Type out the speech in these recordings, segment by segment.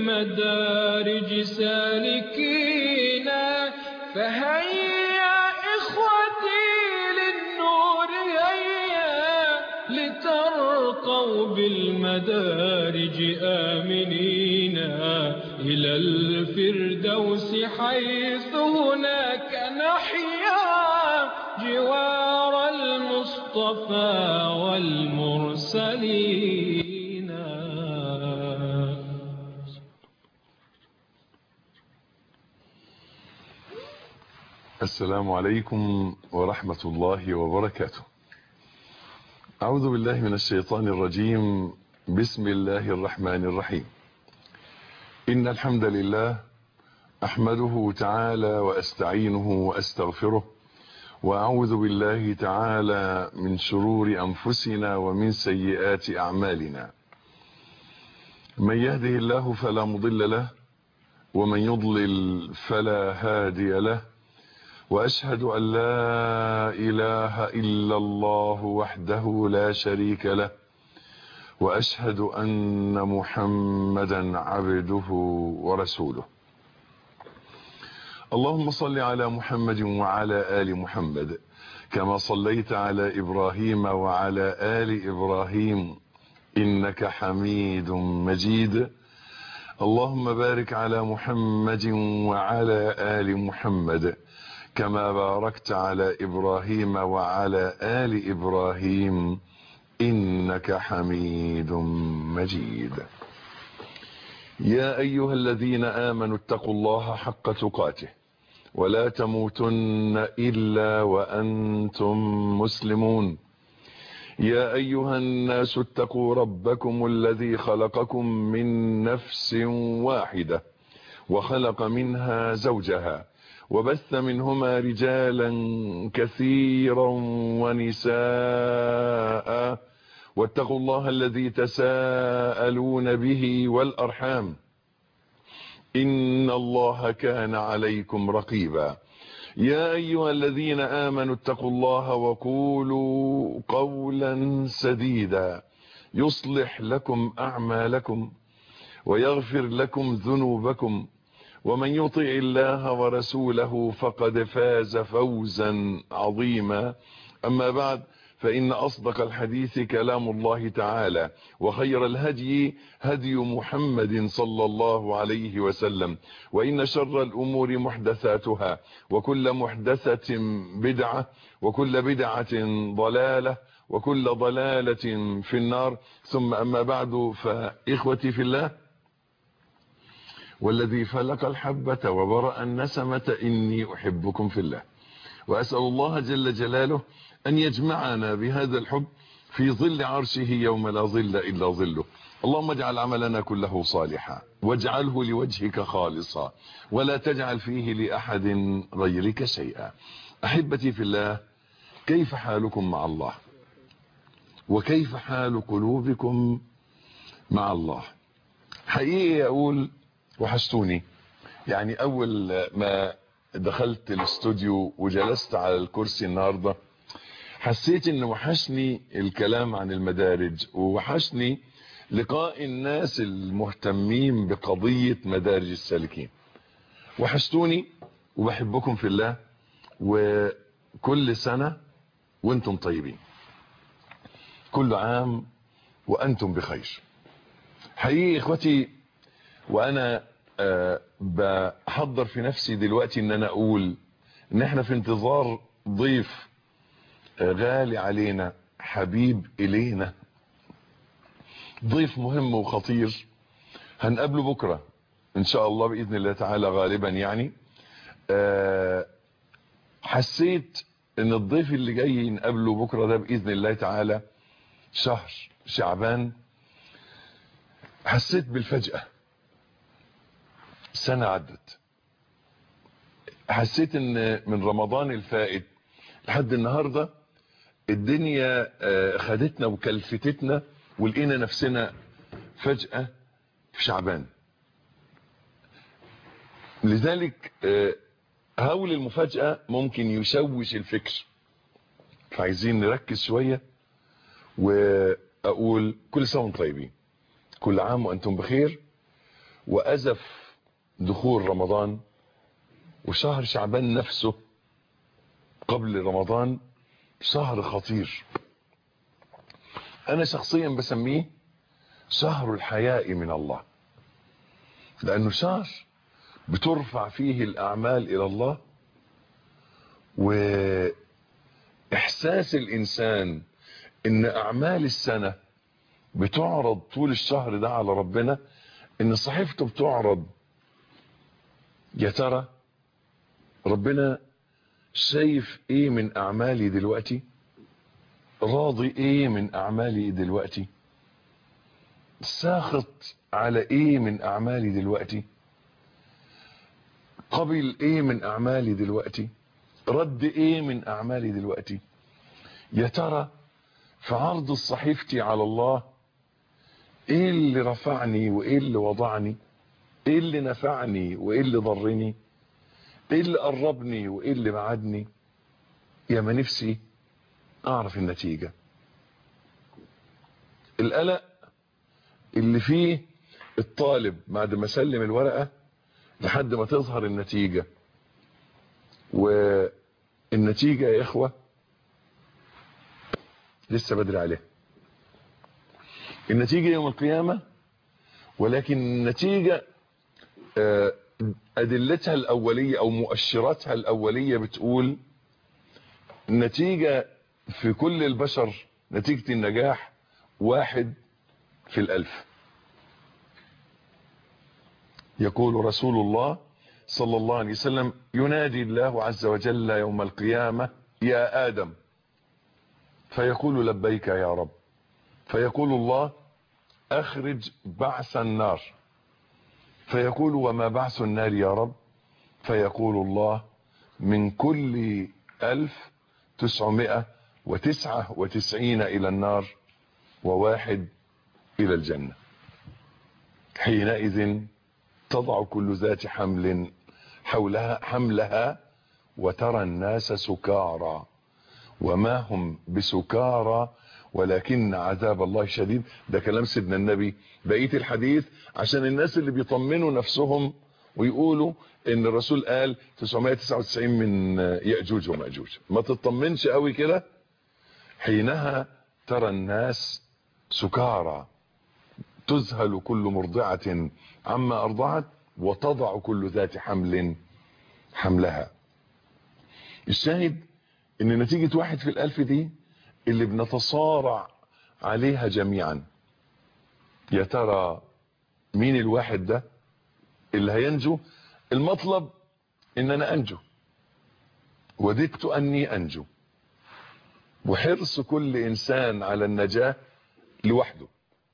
المدارج سالكينا فهيا إخوتي للنور هيا لترقوا بالمدارج آمنين إلى الفردوس حيث هناك نحيا جوار المصطفى والمرسلين السلام عليكم ورحمة الله وبركاته أعوذ بالله من الشيطان الرجيم بسم الله الرحمن الرحيم إن الحمد لله أحمده تعالى وأستعينه وأستغفره وأعوذ بالله تعالى من شرور أنفسنا ومن سيئات أعمالنا من يهده الله فلا مضل له ومن يضلل فلا هادي له وأشهد أن لا إله إلا الله وحده لا شريك له وأشهد أن محمدا عبده ورسوله اللهم صل على محمد وعلى آل محمد كما صليت على إبراهيم وعلى آل إبراهيم إنك حميد مجيد اللهم بارك على محمد وعلى آل محمد كما باركت على إبراهيم وعلى آل إبراهيم إنك حميد مجيد يا أيها الذين آمنوا اتقوا الله حق تقاته ولا تموتن إلا وأنتم مسلمون يا أيها الناس اتقوا ربكم الذي خلقكم من نفس واحدة وخلق منها زوجها وبث منهما رجالا كثيرا ونساء واتقوا الله الذي تساءلون به والأرحام إن الله كان عليكم رقيبا يا أيها الذين آمنوا اتقوا الله وقولوا قولا سديدا يصلح لكم أعمالكم ويغفر لكم ذنوبكم ومن يطع الله ورسوله فقد فاز فوزا عظيما أما بعد فإن أصدق الحديث كلام الله تعالى وخير الهدي هدي محمد صلى الله عليه وسلم وإن شر الأمور محدثاتها وكل محدثة بدعة وكل بدعة ضلالة وكل ضلالة في النار ثم أما بعد فإخوتي في الله والذي فلق الحبة وبرأ النسمة إني أحبكم في الله وأسأل الله جل جلاله أن يجمعنا بهذا الحب في ظل عرشه يوم لا ظل إلا ظله اللهم اجعل عملنا كله صالحا واجعله لوجهك خالصا ولا تجعل فيه لأحد غيرك شيئا أحبتي في الله كيف حالكم مع الله وكيف حال قلوبكم مع الله حقيقي أقول وحشتوني يعني أول ما دخلت الاستوديو وجلست على الكرسي النهاردة حسيت ان وحشني الكلام عن المدارج ووحشني لقاء الناس المهتمين بقضية مدارج السالكين وحشتوني وبحبكم في الله وكل سنة وانتم طيبين كل عام وانتم بخير حقيقي اخوتي وانا أه بحضر في نفسي دلوقتي ان انا اقول ان احنا في انتظار ضيف غالي علينا حبيب الينا ضيف مهم وخطير هنقابله بكرة ان شاء الله باذن الله تعالى غالبا يعني أه حسيت ان الضيف اللي جاي نقابله بكرة ده باذن الله تعالى شهر شعبان حسيت بالفجأة سنة عدت حسيت ان من رمضان الفائت لحد النهاردة الدنيا خدتنا وكلفتتنا ولقينا نفسنا فجأة في شعبان لذلك هول المفاجأة ممكن يشوش الفكر فعايزين نركز شوية واقول كل سنة وانتم طيبين كل عام وانتم بخير وأزف دخول رمضان وشهر شعبان نفسه قبل رمضان شهر خطير أنا شخصيا بسميه شهر الحياء من الله لأنه شهر بترفع فيه الأعمال إلى الله وإحساس الإنسان إن أعمال السنة بتعرض طول الشهر ده على ربنا إن صحيفته بتعرض يا ترى ربنا شايف إيه من أعمالي دلوقتي راضي إيه من أعمالي دلوقتي ساخط على إيه من أعمالي دلوقتي قبل ايه من اعمالي دلوقتي رد ايه من اعمالي دلوقتي يا ترى في عرض صحيفتي على الله ايه اللي رفعني وايه اللي وضعني ايه اللي نفعني وايه اللي ضرني ايه اللي قربني وايه اللي بعدني يا ما نفسي اعرف النتيجة القلق اللي فيه الطالب بعد ما سلم الورقة لحد ما تظهر النتيجة والنتيجة يا إخوة لسه بدري عليها النتيجة يوم القيامة ولكن النتيجة أدلتها الأولية أو مؤشراتها الأولية بتقول النتيجة في كل البشر نتيجة النجاح واحد في الألف يقول رسول الله صلى الله عليه وسلم ينادي الله عز وجل يوم القيامة يا آدم فيقول لبيك يا رب فيقول الله أخرج بعث النار فيقول وما بعث النار يا رب فيقول الله من كل ألف تسعمائة وتسعة وتسعين إلى النار وواحد إلى الجنة حينئذ تضع كل ذات حمل حولها حملها وترى الناس سكارى وما هم بسكارى ولكن عذاب الله شديد ده كلام سيدنا النبي بقيه الحديث عشان الناس اللي بيطمنوا نفسهم ويقولوا ان الرسول قال 999 من يأجوج ومأجوج ما تطمنش قوي كده حينها ترى الناس سكارى تذهل كل مرضعة عما أرضعت وتضع كل ذات حمل حملها الشاهد ان نتيجة واحد في الالف دي اللي بنتصارع عليها جميعا يا ترى مين الواحد ده اللي هينجو المطلب ان انا انجو وددت اني انجو وحرص كل انسان على النجاة لوحده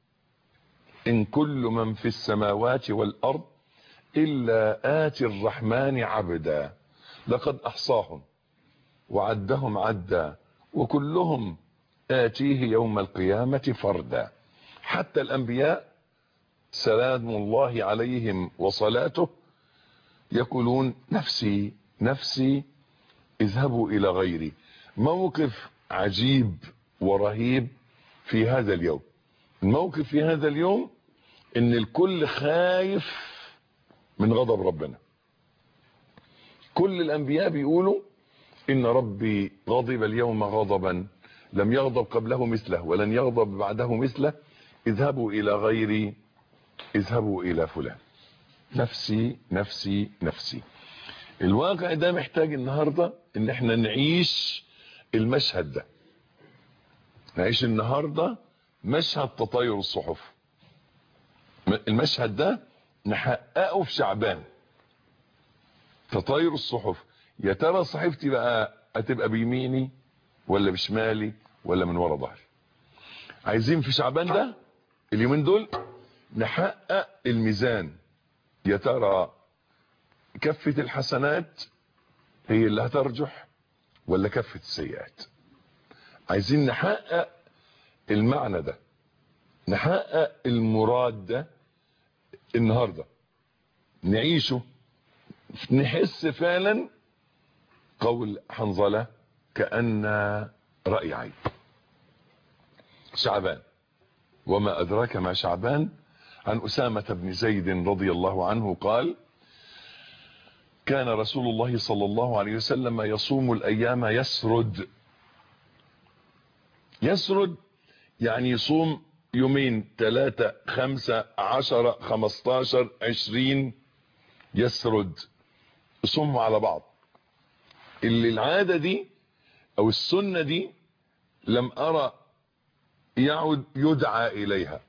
ان كل من في السماوات والارض الا اتي الرحمن عبدا لقد احصاهم وعدهم عدا وكلهم آتيه يوم القيامة فردا حتى الأنبياء سلام الله عليهم وصلاته يقولون نفسي نفسي اذهبوا إلى غيري موقف عجيب ورهيب في هذا اليوم الموقف في هذا اليوم ان الكل خايف من غضب ربنا كل الأنبياء بيقولوا إن ربي غضب اليوم غضبا لم يغضب قبله مثله ولن يغضب بعده مثله اذهبوا إلى غيري اذهبوا إلى فلان نفسي نفسي نفسي الواقع ده محتاج النهاردة ان احنا نعيش المشهد ده نعيش النهاردة مشهد تطاير الصحف المشهد ده نحققه في شعبان تطاير الصحف يا ترى صحيفتي بقى هتبقى بيميني ولا بشمالي ولا من ورا ظهري عايزين في شعبان ده اليومين دول نحقق الميزان يا ترى كفة الحسنات هي اللي هترجح ولا كفة السيئات عايزين نحقق المعنى ده نحقق المراد ده النهاردة نعيشه نحس فعلا قول حنظلة كأن رأي عين شعبان وما أدراك ما شعبان عن أسامة بن زيد رضي الله عنه قال كان رسول الله صلى الله عليه وسلم يصوم الأيام يسرد يسرد يعني يصوم يومين ثلاثة خمسة عشرة خمستاشر عشرين يسرد يصوموا على بعض اللي العادة دي او السنة دي لم ارى يعد يدعى اليها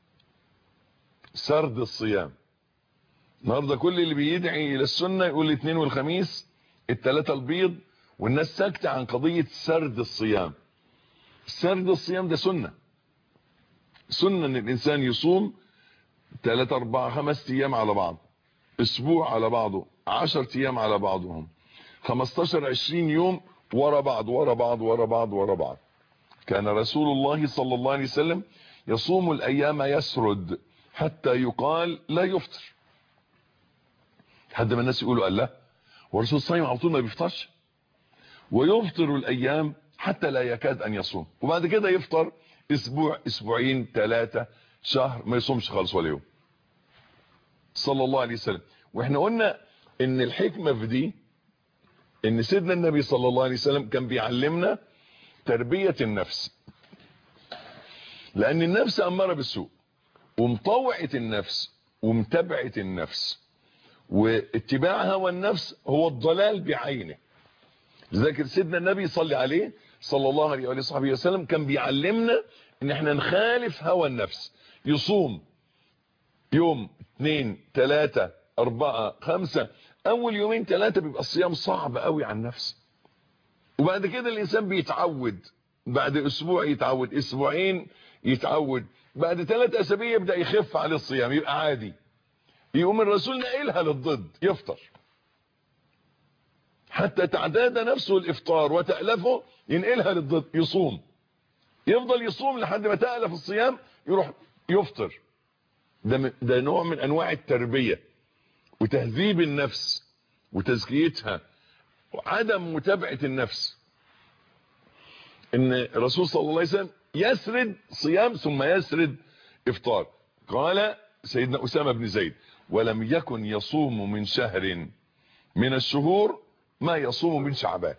سرد الصيام النهارده كل اللي بيدعي الى السنة يقول الاثنين والخميس الثلاثة البيض والناس ساكتة عن قضية سرد الصيام سرد الصيام ده سنة سنة ان الانسان يصوم 3 4 5 ايام على بعض اسبوع على بعضه 10 ايام على بعضهم 15 20 يوم ورا بعض ورا بعض ورا بعض ورا بعض كان رسول الله صلى الله عليه وسلم يصوم الايام يسرد حتى يقال لا يفطر حد ما الناس يقولوا قال لا والرسول صايم على طول ما بيفطرش ويفطر الايام حتى لا يكاد ان يصوم وبعد كده يفطر اسبوع اسبوعين ثلاثة شهر ما يصومش خالص ولا يوم صلى الله عليه وسلم واحنا قلنا ان الحكمة في دي ان سيدنا النبي صلى الله عليه وسلم كان بيعلمنا تربية النفس لان النفس امارة بالسوء ومطوعة النفس ومتبعة النفس واتباع هوى النفس هو الضلال بعينه لذلك سيدنا النبي صلى عليه صلى الله عليه وآله وصحبه وسلم كان بيعلمنا ان احنا نخالف هوى النفس يصوم يوم اثنين ثلاثة اربعة خمسة اول يومين ثلاثة بيبقى الصيام صعب قوي على النفس وبعد كده الانسان بيتعود بعد اسبوع يتعود اسبوعين يتعود بعد ثلاث اسابيع يبدأ يخف عليه الصيام يبقى عادي يقوم الرسول نقلها للضد يفطر حتى تعتاد نفسه الافطار وتألفه ينقلها للضد يصوم يفضل يصوم لحد ما تألف الصيام يروح يفطر ده, ده نوع من انواع التربية وتهذيب النفس وتزكيتها وعدم متابعة النفس ان الرسول صلى الله عليه وسلم يسرد صيام ثم يسرد افطار قال سيدنا اسامة بن زيد ولم يكن يصوم من شهر من الشهور ما يصوم من شعبان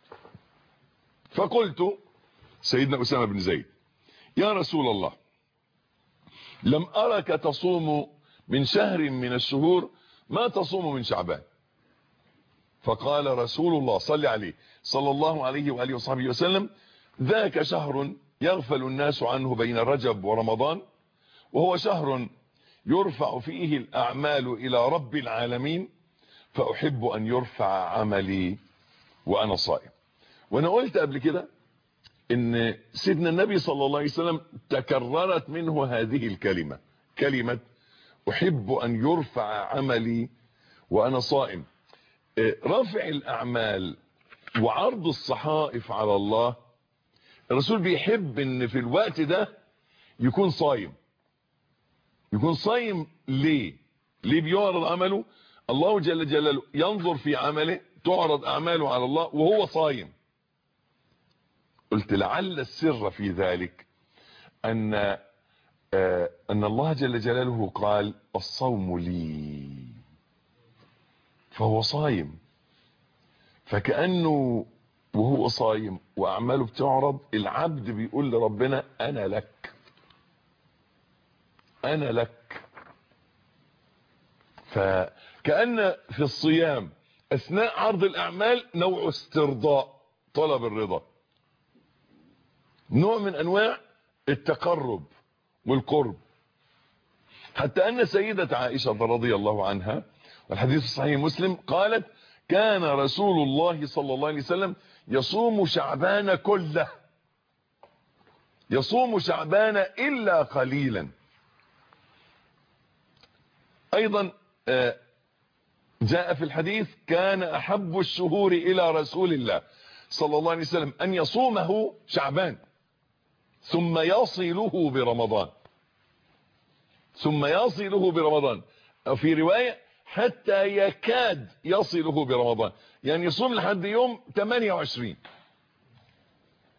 فقلت سيدنا أسامة بن زيد يا رسول الله لم أرك تصوم من شهر من الشهور ما تصوم من شعبان فقال رسول الله صلى عليه صلى الله عليه وآله وصحبه وسلم ذاك شهر يغفل الناس عنه بين رجب ورمضان وهو شهر يرفع فيه الأعمال إلى رب العالمين فأحب أن يرفع عملي وأنا صائم وأنا قلت قبل كده ان سيدنا النبي صلى الله عليه وسلم تكررت منه هذه الكلمة كلمة احب ان يرفع عملي وانا صائم رفع الاعمال وعرض الصحائف على الله الرسول بيحب ان في الوقت ده يكون صايم يكون صايم ليه ليه بيعرض عمله الله جل جلاله ينظر في عمله تعرض اعماله على الله وهو صايم قلت لعل السر في ذلك ان آه ان الله جل جلاله قال الصوم لي فهو صايم فكأنه وهو صايم واعماله بتعرض العبد بيقول لربنا انا لك انا لك فكأن في الصيام اثناء عرض الاعمال نوع استرضاء طلب الرضا نوع من انواع التقرب والقرب حتى ان سيدة عائشة رضي الله عنها والحديث الصحيح مسلم قالت كان رسول الله صلى الله عليه وسلم يصوم شعبان كله يصوم شعبان الا قليلا ايضا جاء في الحديث كان احب الشهور الى رسول الله صلى الله عليه وسلم ان يصومه شعبان ثم يصله برمضان ثم يصله برمضان في رواية حتى يكاد يصله برمضان يعني يصوم لحد يوم 28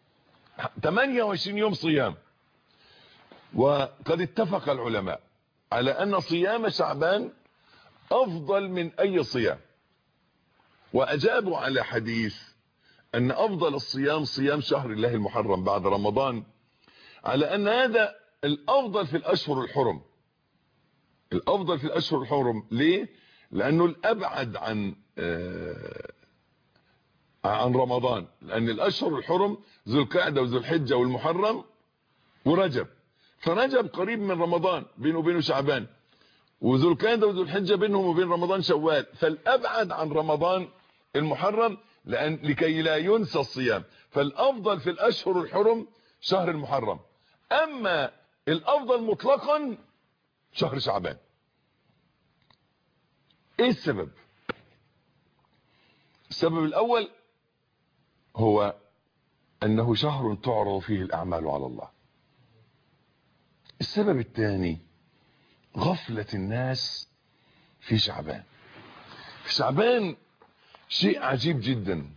28 يوم صيام وقد اتفق العلماء على ان صيام شعبان افضل من اي صيام واجابوا على حديث ان افضل الصيام صيام شهر الله المحرم بعد رمضان على ان هذا الافضل في الاشهر الحرم الافضل في الاشهر الحرم ليه لانه الابعد عن آه عن رمضان لان الاشهر الحرم ذو القعده وذو الحجه والمحرم ورجب فرجب قريب من رمضان بينه وبينه شعبان وذو القعده وذو الحجه بينهم وبين رمضان شوال فالابعد عن رمضان المحرم لان لكي لا ينسى الصيام فالافضل في الاشهر الحرم شهر المحرم اما الافضل مطلقا شهر شعبان ايه السبب السبب الاول هو انه شهر تعرض فيه الاعمال على الله السبب الثاني غفلة الناس في شعبان في شعبان شيء عجيب جدا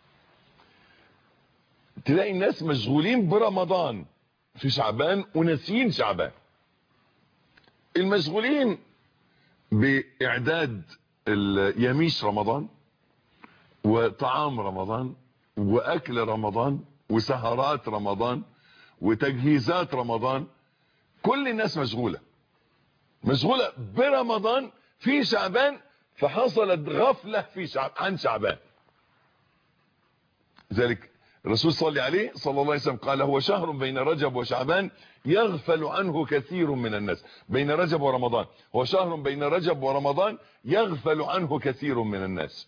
تلاقي الناس مشغولين برمضان في شعبان وناسيين شعبان المشغولين باعداد يميش رمضان وطعام رمضان واكل رمضان وسهرات رمضان وتجهيزات رمضان كل الناس مشغولة مشغولة برمضان في شعبان فحصلت غفلة في شعب عن شعبان ذلك الرسول صلى عليه صلى الله عليه وسلم قال هو شهر بين رجب وشعبان يغفل عنه كثير من الناس بين رجب ورمضان هو شهر بين رجب ورمضان يغفل عنه كثير من الناس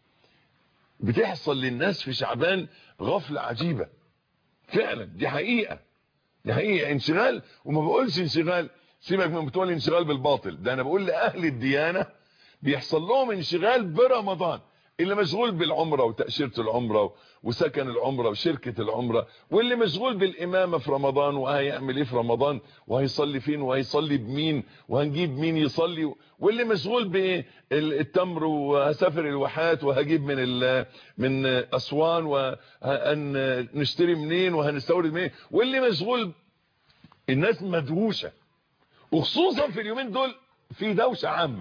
بتحصل للناس في شعبان غفلة عجيبة فعلا دي حقيقة دي حقيقة انشغال وما بقولش انشغال سيبك من بتوع الانشغال بالباطل ده انا بقول لاهل الديانة بيحصل لهم انشغال برمضان اللي مشغول بالعمرة وتأشيرة العمرة وسكن العمرة وشركة العمرة واللي مشغول بالإمامة في رمضان وهيعمل ايه في رمضان وهيصلي فين وهيصلي بمين وهنجيب مين يصلي واللي مشغول بالتمر وهسافر الواحات وهجيب من من أسوان وهنشتري منين وهنستورد منين واللي مشغول الناس مدهوشة وخصوصا في اليومين دول في دوشة عامة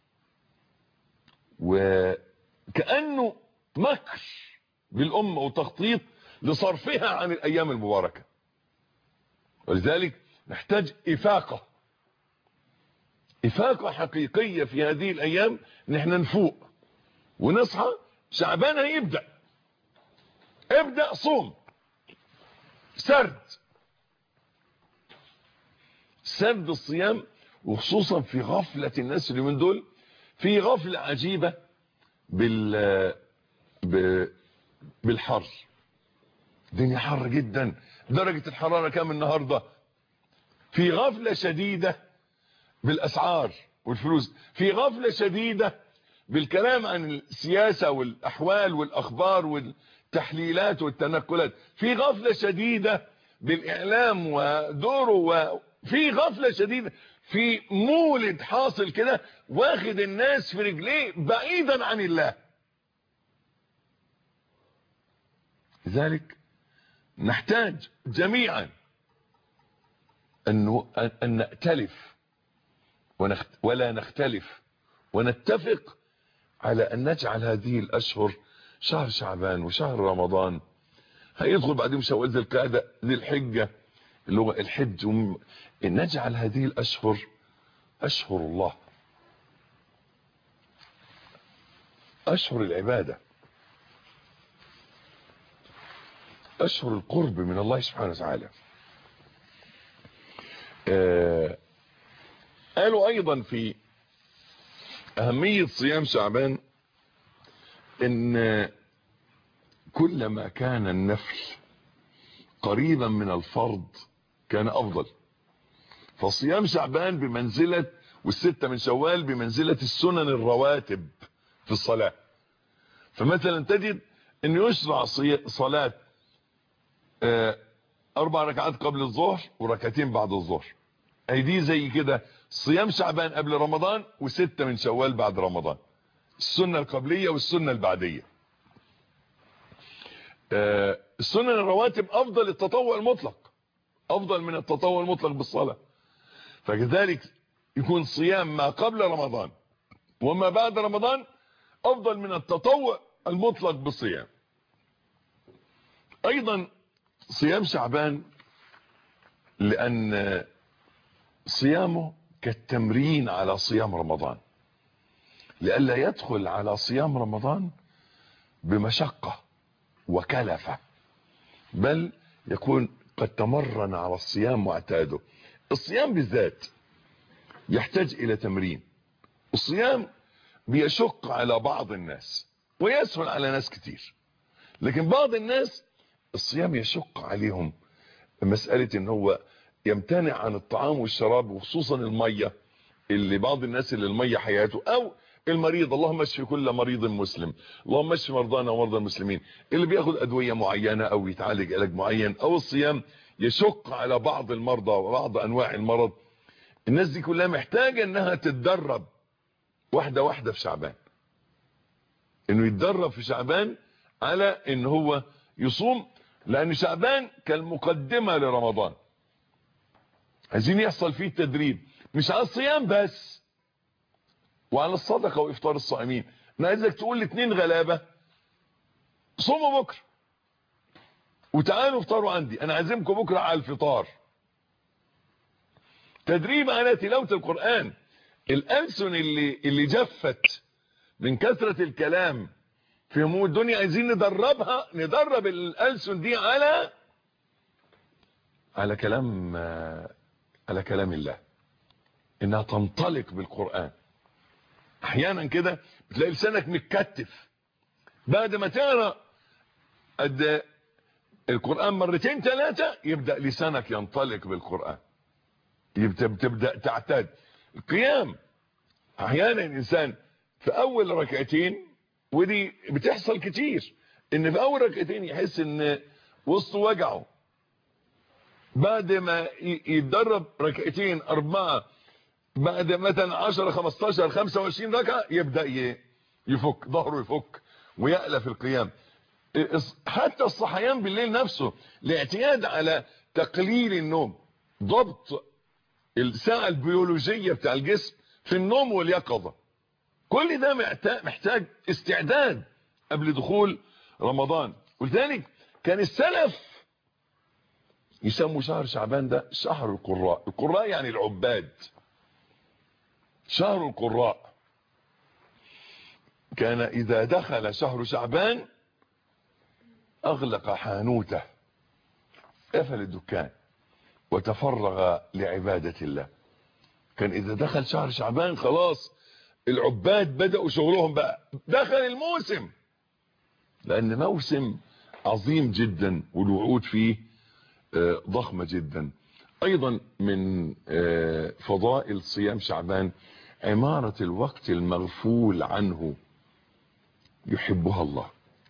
وكأنه مكر بالأمة وتخطيط لصرفها عن الأيام المباركة ولذلك نحتاج إفاقة إفاقة حقيقية في هذه الأيام نحن نفوق ونصحى شعبان هيبدأ ابدأ صوم سرد سرد الصيام وخصوصا في غفلة الناس اللي من دول في غفلة عجيبة بال ب... بالحر الدنيا حر جدا درجة الحرارة كام النهاردة في غفلة شديدة بالاسعار والفلوس في غفلة شديدة بالكلام عن السياسة والاحوال والاخبار والتحليلات والتنقلات في غفلة شديدة بالاعلام ودوره وفي غفلة شديدة في مولد حاصل كده واخد الناس في رجليه بعيدا عن الله لذلك نحتاج جميعا أن, أن نأتلف ونخت ولا نختلف ونتفق على أن نجعل هذه الأشهر شهر شعبان وشهر رمضان هيدخل بعدين شوال ذي القعدة ذي الحجة اللي هو الحج وم... نجعل هذه الأشهر أشهر الله أشهر العبادة أشهر القرب من الله سبحانه وتعالى آه قالوا أيضا في أهمية صيام شعبان إن كلما كان النفل قريبا من الفرض كان أفضل فصيام شعبان بمنزلة والستة من شوال بمنزلة السنن الرواتب في الصلاة فمثلا تجد أن يشرع صلاة أربع ركعات قبل الظهر وركعتين بعد الظهر أي دي زي كده صيام شعبان قبل رمضان وستة من شوال بعد رمضان السنة القبلية والسنة البعدية السنن الرواتب أفضل التطوع المطلق أفضل من التطوع المطلق بالصلاة فكذلك يكون صيام ما قبل رمضان وما بعد رمضان افضل من التطوع المطلق بالصيام ايضا صيام شعبان لان صيامه كالتمرين على صيام رمضان لئلا يدخل على صيام رمضان بمشقة وكلفة بل يكون قد تمرن على الصيام واعتاده الصيام بالذات يحتاج الى تمرين الصيام بيشق على بعض الناس ويسهل على ناس كتير لكن بعض الناس الصيام يشق عليهم مسألة ان هو يمتنع عن الطعام والشراب وخصوصا المية اللي بعض الناس اللي المية حياته او المريض اللهم اشف كل مريض مسلم اللهم اشف مرضانا ومرضى المسلمين اللي بياخد ادوية معينة او يتعالج علاج معين او الصيام يشق على بعض المرضى وبعض انواع المرض الناس دي كلها محتاجة انها تتدرب واحدة واحدة في شعبان انه يتدرب في شعبان على ان هو يصوم لان شعبان كالمقدمة لرمضان عايزين يحصل فيه التدريب مش على الصيام بس وعلى الصدقة وافطار الصائمين انا عايزك تقول لاثنين غلابة صوموا بكرة وتعالوا افطروا عندي انا عازمكم بكرة على الفطار تدريب على تلاوة القرآن الألسن اللي, اللي جفت من كثرة الكلام في هموم الدنيا عايزين ندربها ندرب الألسن دي على على كلام على كلام الله انها تنطلق بالقرآن احيانا كده بتلاقي لسانك متكتف بعد ما تقرا قد القرآن مرتين ثلاثة يبدأ لسانك ينطلق بالقرآن تبدأ تعتاد القيام احيانا الانسان في اول ركعتين ودي بتحصل كتير ان في اول ركعتين يحس ان وسطه وجعه بعد ما يتدرب ركعتين اربعة بعد مثلا 10 15 25 ركعة يبدأ يفك ظهره يفك ويألف القيام حتى الصحيان بالليل نفسه الاعتياد على تقليل النوم ضبط الساعة البيولوجية بتاع الجسم في النوم واليقظة كل ده محتاج استعداد قبل دخول رمضان ولذلك كان السلف يسموا شهر شعبان ده شهر القراء القراء يعني العباد شهر القراء كان إذا دخل شهر شعبان أغلق حانوته قفل الدكان وتفرغ لعبادة الله كان إذا دخل شهر شعبان خلاص العباد بدأوا شغلهم بقى دخل الموسم لأن موسم عظيم جدا والوعود فيه ضخمة جدا أيضا من فضائل صيام شعبان عمارة الوقت المغفول عنه يحبها الله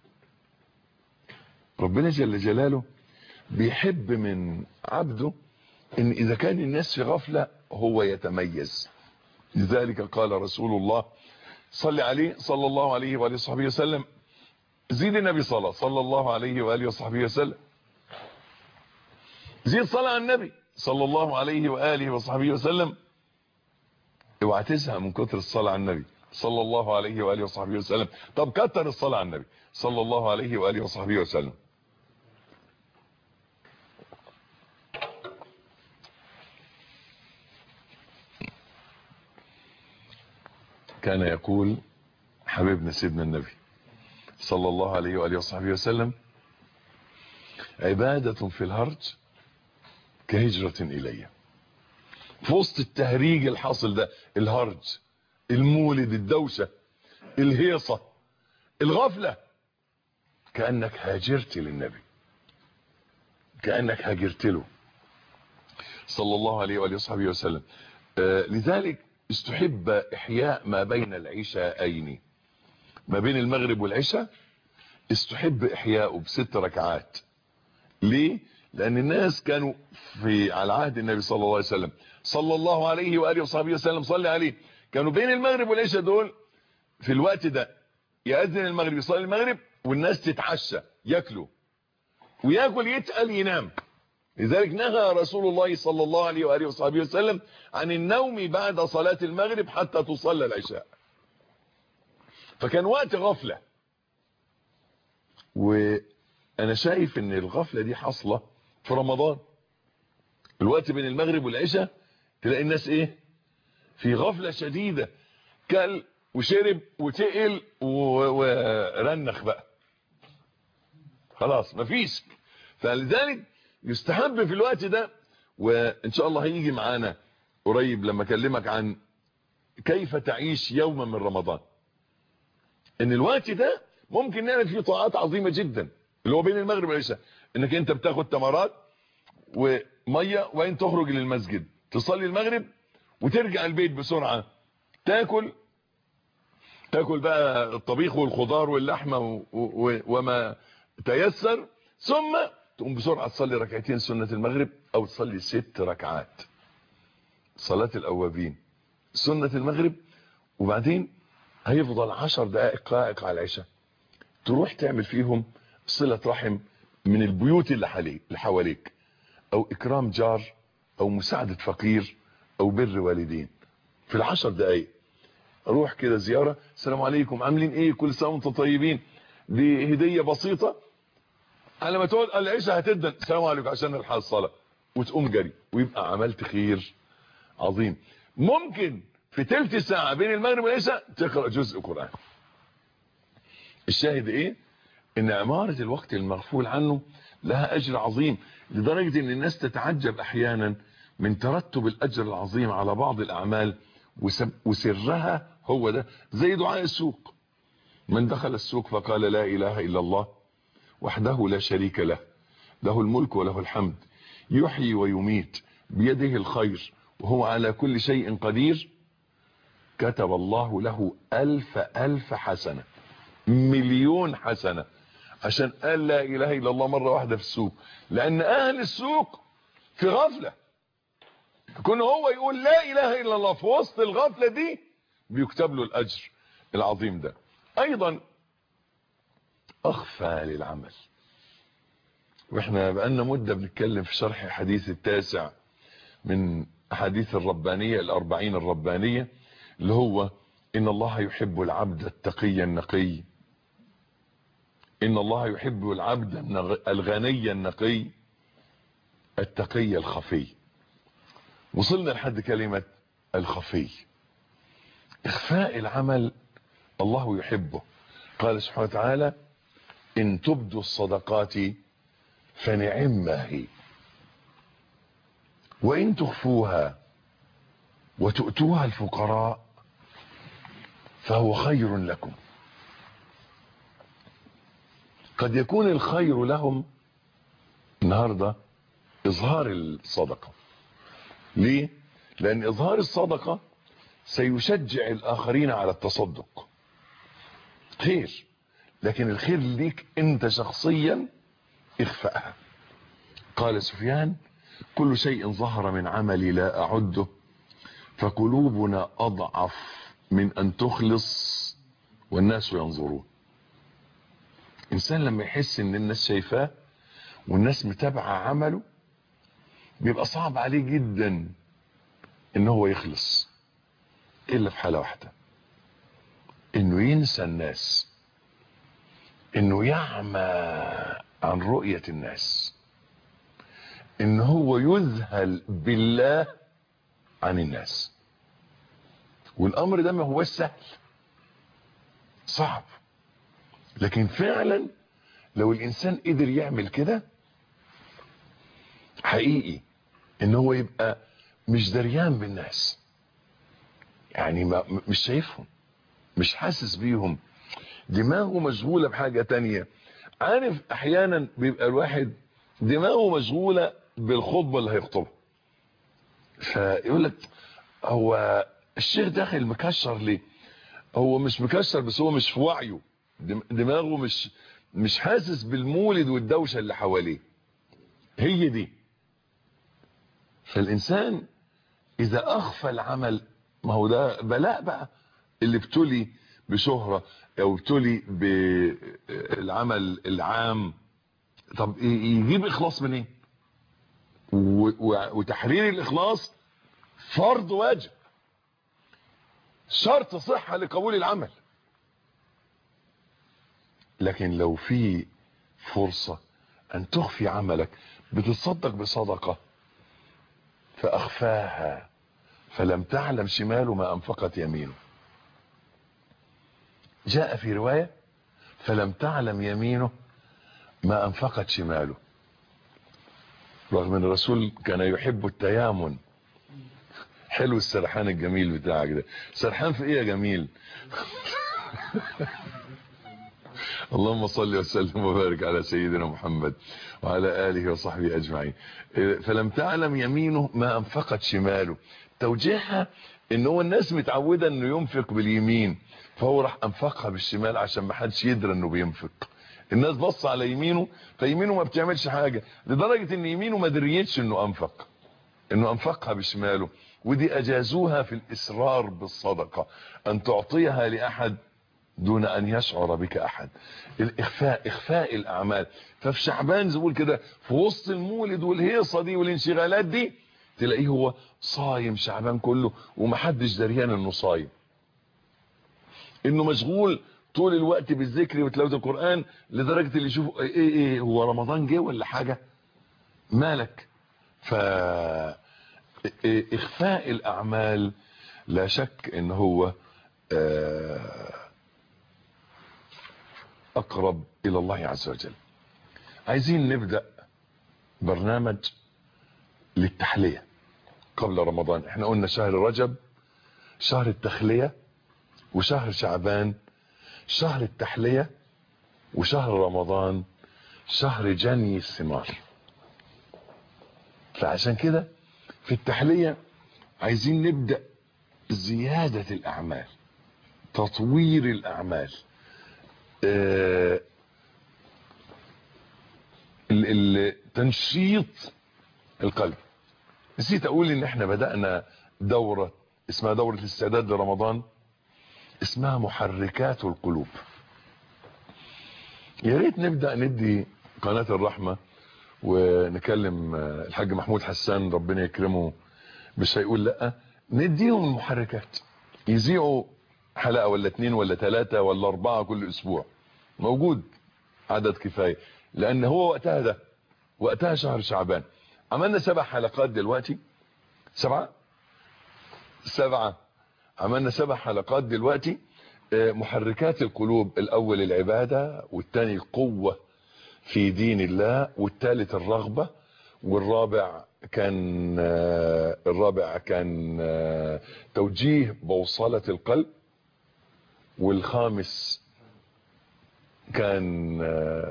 ربنا جل جلاله بيحب من عبده ان اذا كان الناس في غفلة هو يتميز لذلك قال رسول الله صلى عليه صلى الله عليه وآله وصحبه وسلم زيد النبي صلى صلى الله عليه وآله وصحبه وسلم زيد صلاة على النبي صلى الله عليه وآله وصحبه وسلم اوعى تزهق من كتر الصلاة على النبي صلى الله عليه وآله وصحبه وسلم طب كتر الصلاة على النبي صلى الله عليه وآله وصحبه وسلم كان يقول حبيبنا سيدنا النبي صلى الله عليه وآله وصحبه وسلم عبادة في الهرج كهجرة إلي في وسط التهريج الحاصل ده الهرج المولد الدوشة الهيصة الغفلة كأنك هاجرت للنبي كأنك هاجرت له صلى الله عليه وآله وصحبه وسلم آه لذلك استحب إحياء ما بين العشاءين ما بين المغرب والعشاء استحب إحياءه بست ركعات ليه لأن الناس كانوا في على عهد النبي صلى الله عليه وسلم صلى الله عليه وآله وصحبه وسلم صلي عليه كانوا بين المغرب والعشاء دول في الوقت ده يأذن المغرب يصلي المغرب والناس تتعشى ياكلوا وياكل يتقل ينام لذلك نهى رسول الله صلى الله عليه وآله وصحبه وسلم عن النوم بعد صلاة المغرب حتى تصلى العشاء فكان وقت غفلة وانا شايف ان الغفلة دي حاصلة في رمضان الوقت بين المغرب والعشاء تلاقي الناس ايه في غفلة شديدة كل وشرب وتقل ورنخ بقى خلاص مفيش فلذلك يستحب في الوقت ده وان شاء الله هيجي معانا قريب لما اكلمك عن كيف تعيش يوما من رمضان ان الوقت ده ممكن نعمل فيه طاعات عظيمة جدا اللي هو بين المغرب والعشاء انك انت بتاخد تمرات ومية وبعدين تخرج للمسجد تصلي المغرب وترجع البيت بسرعة تاكل تاكل بقى الطبيخ والخضار واللحمة و... و... وما تيسر ثم تقوم بسرعة تصلي ركعتين سنة المغرب او تصلي ست ركعات صلاة الاوابين سنة المغرب وبعدين هيفضل عشر دقائق قائق على العشاء تروح تعمل فيهم صلة رحم من البيوت اللي حواليك اللي حواليك او اكرام جار او مساعدة فقير او بر والدين في العشر دقائق روح كده زيارة السلام عليكم عاملين ايه كل سنة وانتم طيبين دي هدية بسيطة على ما تقعد العشاء هتدن السلام عليكم عشان نلحق الصلاة وتقوم جري ويبقى عملت خير عظيم ممكن في تلت ساعة بين المغرب والعشاء تقرأ جزء قرآن الشاهد ايه ان عمارة الوقت المغفول عنه لها اجر عظيم لدرجة ان الناس تتعجب احيانا من ترتب الاجر العظيم على بعض الاعمال وسرها هو ده زي دعاء السوق من دخل السوق فقال لا اله الا الله وحده لا شريك له له الملك وله الحمد يحيي ويميت بيده الخير وهو على كل شيء قدير كتب الله له ألف ألف حسنة مليون حسنة عشان قال لا إله إلا الله مرة واحدة في السوق لأن أهل السوق في غفلة كون هو يقول لا إله إلا الله في وسط الغفلة دي بيكتب له الأجر العظيم ده أيضا أخفى للعمل واحنا بقالنا مدة بنتكلم في شرح حديث التاسع من أحاديث الربانية الأربعين الربانية اللي هو إن الله يحب العبد التقي النقي إن الله يحب العبد الغني النقي التقي الخفي وصلنا لحد كلمة الخفي إخفاء العمل الله يحبه قال سبحانه وتعالى إن تبدوا الصدقات فنعم ما هي وإن تخفوها وتؤتوها الفقراء فهو خير لكم قد يكون الخير لهم النهاردة إظهار الصدقة ليه؟ لأن إظهار الصدقة سيشجع الآخرين على التصدق خير لكن الخير ليك أنت شخصيا اخفأها قال سفيان كل شيء ظهر من عملي لا أعده فقلوبنا أضعف من أن تخلص والناس ينظرون إنسان لما يحس إن الناس شايفاه والناس متابعة عمله بيبقى صعب عليه جدا إن هو يخلص إلا في حالة واحدة إنه ينسى الناس إنه يعمى عن رؤية الناس إن هو يذهل بالله عن الناس والامر ده ما هوش سهل صعب لكن فعلا لو الانسان قدر يعمل كده حقيقي ان هو يبقى مش دريان بالناس يعني ما مش شايفهم مش حاسس بيهم دماغه مشغولة بحاجة تانية عارف احيانا بيبقى الواحد دماغه مشغولة بالخطبة اللي هيخطبها فيقول لك هو الشيخ داخل مكشر ليه هو مش مكشر بس هو مش في وعيه دماغه مش مش حاسس بالمولد والدوشه اللي حواليه هي دي فالانسان اذا اخفى العمل ما هو ده بلاء بقى اللي ابتلي بشهرة او ابتلي بالعمل العام طب يجيب اخلاص منين وتحرير الاخلاص فرض واجب شرط صحة لقبول العمل لكن لو في فرصة ان تخفي عملك بتتصدق بصدقة فاخفاها فلم تعلم شماله ما انفقت يمينه جاء في رواية فلم تعلم يمينه ما انفقت شماله رغم ان الرسول كان يحب التيامن حلو السرحان الجميل بتاعك ده سرحان في ايه يا جميل اللهم صل وسلم وبارك على سيدنا محمد وعلى آله وصحبه أجمعين فلم تعلم يمينه ما أنفقت شماله توجيهها ان هو الناس متعودة انه ينفق باليمين فهو راح انفقها بالشمال عشان ما حدش يدرى انه بينفق الناس بص على يمينه فيمينه ما بتعملش حاجة لدرجة ان يمينه ما دريتش انه انفق انه انفقها بشماله ودي اجازوها في الاصرار بالصدقة ان تعطيها لاحد دون ان يشعر بك احد الاخفاء اخفاء الاعمال ففي شعبان زي بقول كده في وسط المولد والهيصة دي والانشغالات دي تلاقيه هو صايم شعبان كله ومحدش دريان انه صايم انه مشغول طول الوقت بالذكر وتلاوه القران لدرجه اللي يشوفوا ايه ايه هو رمضان جه ولا حاجه مالك ف اخفاء الاعمال لا شك ان هو اقرب الى الله عز وجل عايزين نبدا برنامج للتحليه قبل رمضان احنا قلنا شهر رجب شهر التخليه وشهر شعبان شهر التحليه وشهر رمضان شهر جني الثمار فعشان كده في التحليه عايزين نبدا زياده الاعمال تطوير الاعمال آه تنشيط القلب نسيت اقول ان احنا بدأنا دورة اسمها دورة الاستعداد لرمضان اسمها محركات القلوب يا ريت نبدأ ندي قناة الرحمة ونكلم الحاج محمود حسان ربنا يكرمه مش هيقول لا نديهم المحركات يذيعوا حلقة ولا اتنين ولا تلاتة ولا اربعة كل اسبوع موجود عدد كفاية لان هو وقتها ده وقتها شهر شعبان عملنا سبع حلقات دلوقتي سبعة سبعة عملنا سبع حلقات دلوقتي محركات القلوب الاول العبادة والتاني القوة في دين الله والثالث الرغبة والرابع كان الرابع كان توجيه بوصلة القلب والخامس كان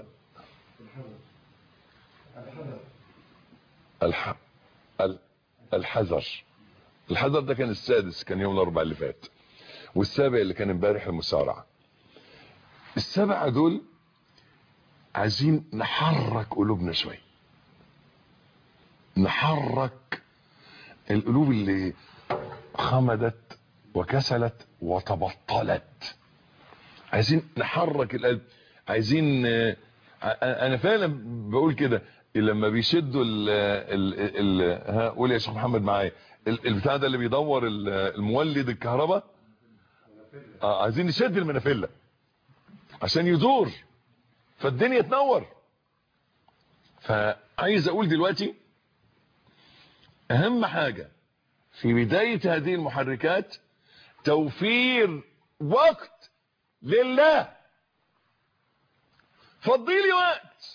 الح... الحذر الحذر ده كان السادس كان يوم الاربعاء اللي فات والسابع اللي كان امبارح المسارعة السبعة دول عايزين نحرك قلوبنا شوية نحرك القلوب اللي خمدت وكسلت وتبطلت عايزين نحرك القلب عايزين انا فعلا بقول كده لما بيشدوا ال ال ال ها قول يا شيخ محمد معايا البتاع ده اللي بيدور المولد الكهرباء اه عايزين نشد المنافله عشان يدور فالدنيا تنور فعايز اقول دلوقتي اهم حاجة في بداية هذه المحركات توفير وقت لله فضيلي وقت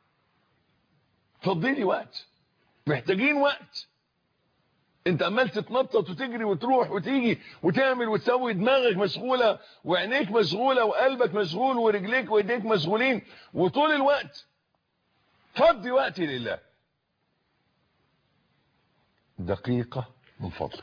فضيلي وقت محتاجين وقت انت عمال تتنطط وتجري وتروح وتيجي وتعمل وتسوي دماغك مشغولة وعينيك مشغولة وقلبك مشغول ورجليك وايديك مشغولين وطول الوقت فضي وقتي لله دقيقة من فضلك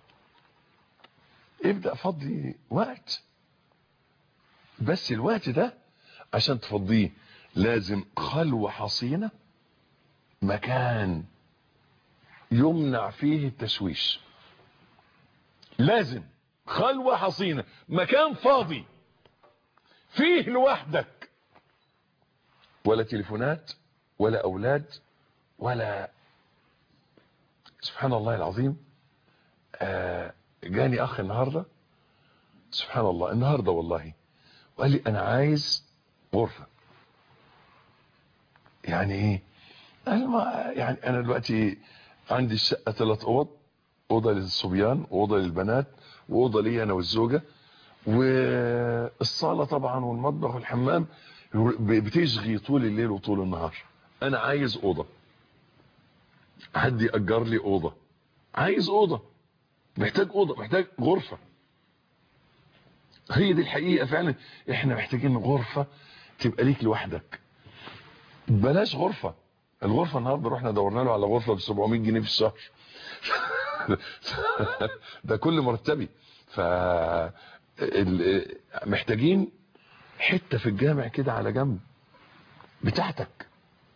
ابدأ فضي وقت بس الوقت ده عشان تفضيه لازم خلوة حصينة مكان يمنع فيه التشويش لازم خلوة حصينة مكان فاضي فيه لوحدك ولا تليفونات ولا اولاد ولا سبحان الله العظيم آه جاني اخ النهارده سبحان الله النهارده والله وقال لي انا عايز غرفه يعني ايه قال ما يعني انا دلوقتي عندي الشقه ثلاث اوض اوضه للصبيان واوضه للبنات واوضه لي انا والزوجه والصاله طبعا والمطبخ والحمام بتشغي طول الليل وطول النهار انا عايز اوضه حد يأجر لي اوضه عايز اوضه محتاج اوضه محتاج غرفه هي دي الحقيقه فعلا احنا محتاجين غرفه تبقى ليك لوحدك بلاش غرفه الغرفه النهارده رحنا دورنا له على غرفه ب 700 جنيه في الشهر ده كل مرتبي ف محتاجين حته في الجامع كده على جنب بتاعتك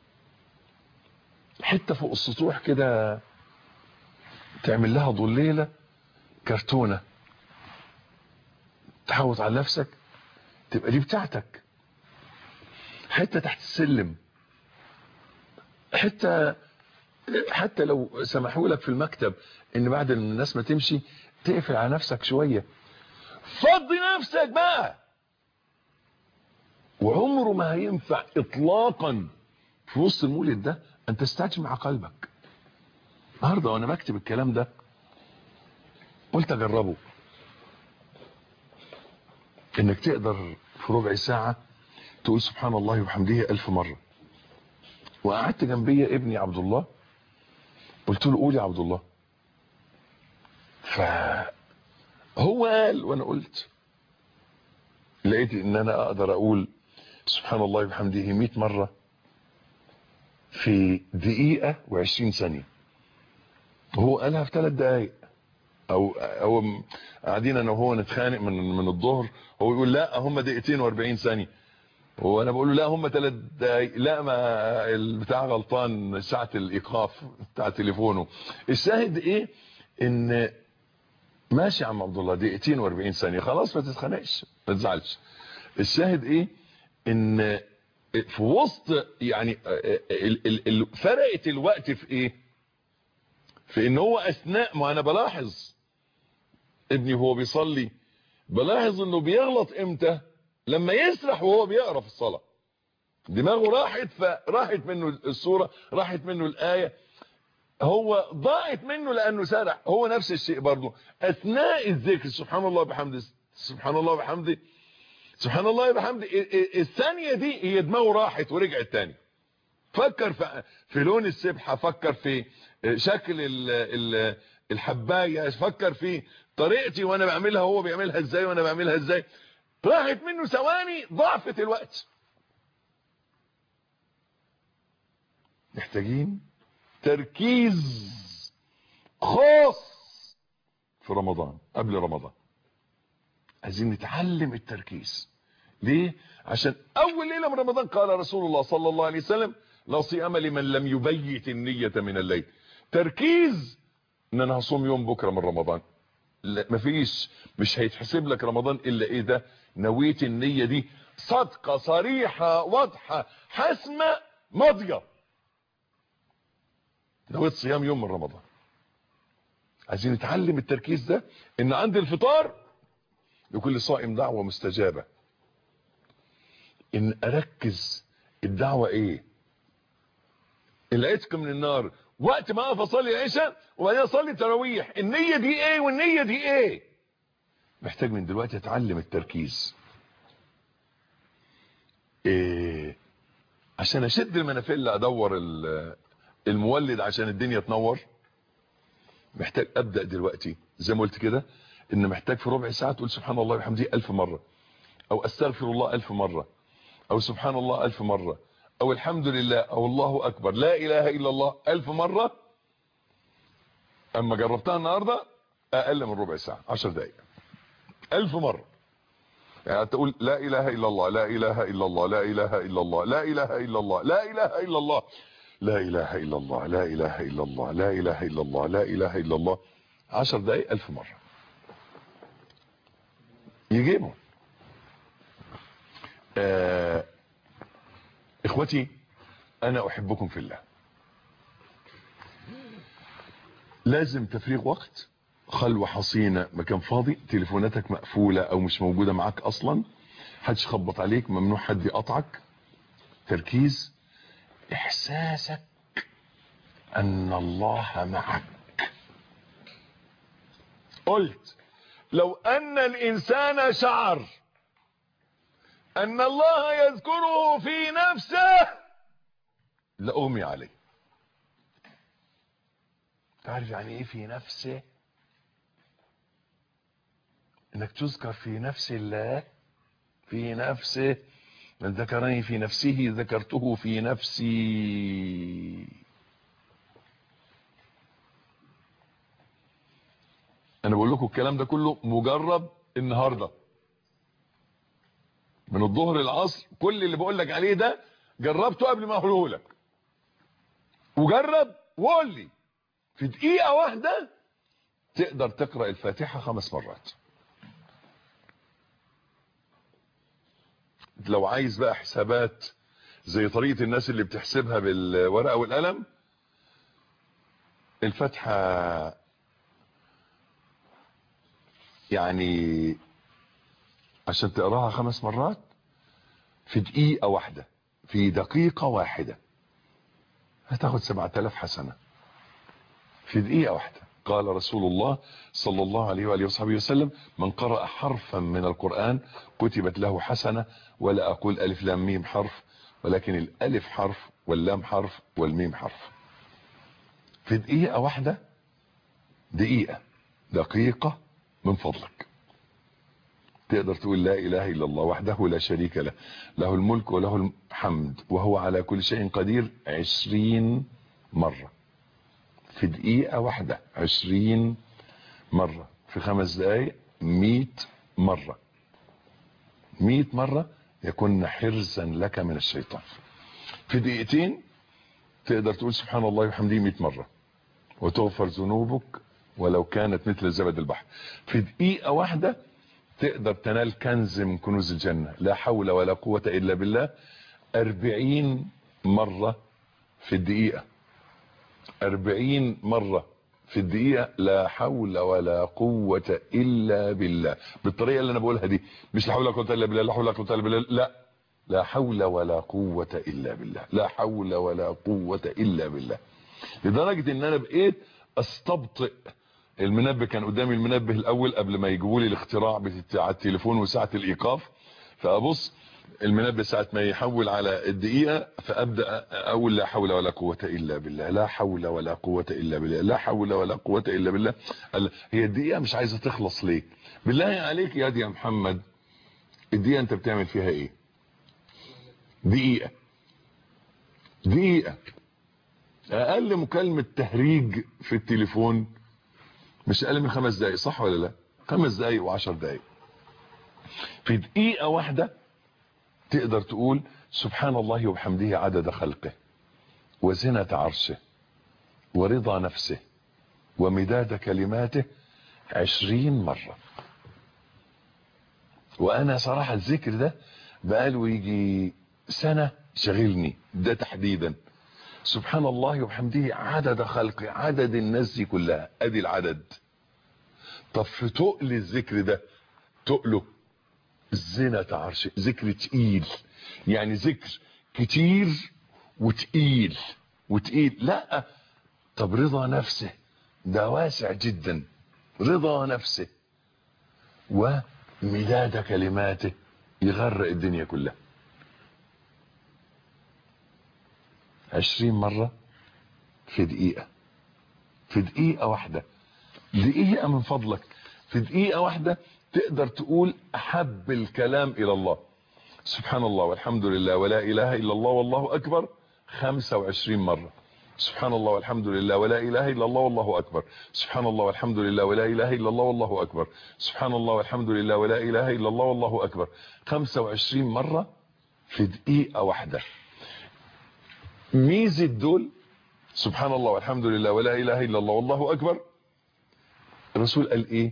حته فوق السطوح كده تعمل لها ضليله كرتونه تحوط على نفسك تبقى دي بتاعتك حته تحت السلم حته حتى لو سمحوا لك في المكتب ان بعد الناس ما تمشي تقفل على نفسك شويه فضي نفسك بقى وعمره ما هينفع اطلاقا في وسط المولد ده ان تستجمع قلبك النهارده وانا بكتب الكلام ده قلت اجربه انك تقدر في ربع ساعة تقول سبحان الله وبحمده الف مرة وقعدت جنبي ابني عبد الله قلت له قول يا عبد الله فهو قال وانا قلت لقيت ان انا اقدر اقول سبحان الله وبحمده 100 مرة في دقيقة وعشرين ثانية هو قالها في ثلاث دقايق او او قاعدين انا وهو نتخانق من من الظهر هو يقول لا هم دقيقتين و40 ثانيه وانا بقول له لا هم ثلاث دقايق لا ما البتاع غلطان ساعه الايقاف بتاع تليفونه الشاهد ايه ان ماشي يا عم عبد الله دقيقتين و40 ثانيه خلاص ما تتخانقش ما تزعلش الشاهد ايه ان في وسط يعني فرقت الوقت في ايه في ان هو اثناء ما انا بلاحظ ابني وهو بيصلي بلاحظ انه بيغلط امتى لما يسرح وهو بيقرا في الصلاه دماغه راحت فراحت منه الصوره راحت منه الايه هو ضاعت منه لانه سرح هو نفس الشيء برضه اثناء الذكر سبحان الله بحمده سبحان الله بحمده سبحان الله بحمده الثانيه دي هي دماغه راحت ورجعت تاني فكر في, في لون السبحه فكر في شكل ال ال الحبايه فكر في طريقتي وانا بعملها هو بيعملها ازاي وانا بعملها ازاي راحت منه ثواني ضعفت الوقت محتاجين تركيز خاص في رمضان قبل رمضان عايزين نتعلم التركيز ليه عشان اول ليله من رمضان قال رسول الله صلى الله عليه وسلم لا صيام لمن لم يبيت النيه من الليل تركيز ان انا هصوم يوم بكره من رمضان لا مفيش مش هيتحسب لك رمضان الا ايه ده نويت النيه دي صدقه صريحه واضحه حاسمه ماضيه نويت صيام يوم من رمضان عايزين نتعلم التركيز ده ان عند الفطار لكل صائم دعوه مستجابه ان اركز الدعوه ايه العتق من النار وقت ما اقف اصلي العشاء وبعدين اصلي التراويح النيه دي ايه والنيه دي ايه محتاج من دلوقتي اتعلم التركيز إيه عشان اشد المنافله ادور المولد عشان الدنيا تنور محتاج ابدا دلوقتي زي ما قلت كده ان محتاج في ربع ساعه تقول سبحان الله وبحمده ألف مره او استغفر الله ألف مره او سبحان الله ألف مره او الحمد لله او الله اكبر لا اله الا الله ألف مرة اما جربتها النهاردة اقل من ربع ساعة عشر دقائق ألف مرة يعني تقول لا اله الا الله لا اله الا الله لا اله الا الله لا اله الا الله لا اله الا الله لا اله الا الله لا اله الا الله لا اله الا الله لا اله الا الله عشر دقائق ألف مرة يجيبوا آه اخوتي انا احبكم في الله لازم تفريغ وقت خلوة حصينة مكان فاضي تليفوناتك مقفولة او مش موجودة معاك اصلا حدش خبط عليك ممنوع حد يقطعك تركيز احساسك ان الله معك قلت لو ان الانسان شعر ان الله يذكره في نفسه لاغمي عليه تعرف يعني ايه في نفسه انك تذكر في نفس الله في نفسه من ذكرني في نفسه ذكرته في نفسي انا بقول لكم الكلام ده كله مجرب النهارده من الظهر للعصر كل اللي بقول لك عليه ده جربته قبل ما اقوله لك وجرب وقول لي في دقيقه واحده تقدر تقرا الفاتحه خمس مرات لو عايز بقى حسابات زي طريقه الناس اللي بتحسبها بالورقه والقلم الفاتحه يعني عشان تقراها خمس مرات في دقيقة واحدة في دقيقة واحدة هتاخد سبعة آلاف حسنة في دقيقة واحدة قال رسول الله صلى الله عليه وآله وصحبه وسلم من قرأ حرفا من القرآن كتبت له حسنة ولا أقول ألف لام ميم حرف ولكن الألف حرف واللام حرف والميم حرف في دقيقة واحدة دقيقة دقيقة من فضلك تقدر تقول لا اله الا الله وحده لا شريك له له الملك وله الحمد وهو على كل شيء قدير عشرين مرة في دقيقة واحدة عشرين مرة في خمس دقايق ميت مرة ميت مرة يكون حرزا لك من الشيطان في دقيقتين تقدر تقول سبحان الله وحمده ميت مرة وتغفر ذنوبك ولو كانت مثل زبد البحر في دقيقة واحدة تقدر تنال كنز من كنوز الجنة لا حول ولا قوة إلا بالله أربعين مرة في الدقيقة أربعين مرة في الدقيقة لا حول ولا قوة إلا بالله بالطريقة اللي أنا بقولها دي مش لا حول ولا قوة إلا بالله لا حول ولا قوة إلا بالله لا لا حول ولا قوة إلا بالله لا حول ولا قوة إلا بالله لدرجة إن أنا بقيت استبطئ المنبه كان قدامي المنبه الاول قبل ما يجيبوا لي الاختراع بتاع التليفون وساعه الايقاف فابص المنبه ساعه ما يحول على الدقيقه فابدا اقول لا حول ولا قوه الا بالله لا حول ولا قوه الا بالله لا حول ولا قوه الا بالله هي الدقيقه مش عايزه تخلص ليه بالله عليك يا دي يا محمد الدقيقه انت بتعمل فيها ايه دقيقه دقيقه اقل مكالمه تهريج في التليفون مش اقل من خمس دقايق صح ولا لا خمس دقايق وعشر دقايق في دقيقة واحدة تقدر تقول سبحان الله وبحمده عدد خلقه وزنة عرشه ورضا نفسه ومداد كلماته عشرين مرة وانا صراحة الذكر ده بقاله يجي سنة شغلني ده تحديدا سبحان الله وبحمده عدد خلقه عدد الناس دي كلها ادي العدد طب في تقل الذكر ده تقله زنة عرش ذكر تقيل يعني ذكر كتير وتقيل وتقيل لا طب رضا نفسه ده واسع جدا رضا نفسه ومداد كلماته يغرق الدنيا كلها عشرين مرة في دقيقة في دقيقة واحدة دقيقة من فضلك في دقيقة واحدة تقدر تقول أحب الكلام إلى الله سبحان الله والحمد لله ولا إله إلا الله والله أكبر خمسة وعشرين مرة سبحان الله والحمد لله ولا إله إلا الله والله أكبر سبحان الله والحمد لله ولا إله إلا الله والله أكبر سبحان الله والحمد لله ولا إله إلا الله والله أكبر خمسة وعشرين مرة في دقيقة واحدة ميزة دول سبحان الله والحمد لله ولا اله الا الله والله اكبر الرسول قال ايه